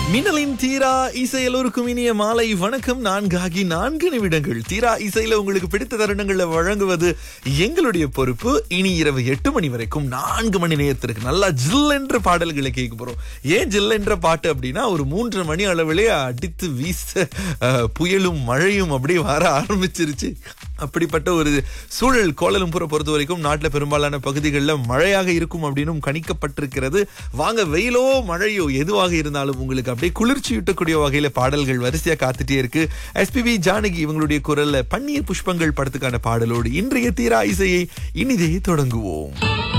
மின்னலின் தீரா இசை எல்லோருக்கும் இனிய மாலை வணக்கம் நான்காகி நான்கு நிமிடங்கள் தீரா இசையில உங்களுக்கு பிடித்த தருணங்களை வழங்குவது எங்களுடைய பொறுப்பு இனி இரவு எட்டு மணி வரைக்கும் நான்கு மணி நேரத்திற்கு நல்லா ஜில் என்ற பாடல்களை கேட்க போறோம் ஏன் ஜில் என்ற பாட்டு அப்படின்னா ஒரு மூன்று மணி அளவிலே அடித்து வீச அஹ், புயலும் மழையும் அப்படியே வர ஆரம்பிச்சிருச்சு அப்படிப்பட்ட ஒரு சூழல் கோலலம்பூரை பொறுத்த வரைக்கும் நாட்டில் பெரும்பாலான பகுதிகளில் மழையாக இருக்கும் அப்படின்னும் கணிக்கப்பட்டிருக்கிறது வாங்க வெயிலோ மழையோ எதுவாக இருந்தாலும் உங்களுக்கு அப்படியே குளிர்ச்சி யூட்டக்கூடிய வகையில பாடல்கள் வரிசையா காத்துட்டே இருக்கு எஸ்பிபி ஜானகி இவங்களுடைய குரல்ல பன்னீர் புஷ்பங்கள் படத்துக்கான பாடலோடு இன்றைய தீரா இசையை இனிதே தொடங்குவோம்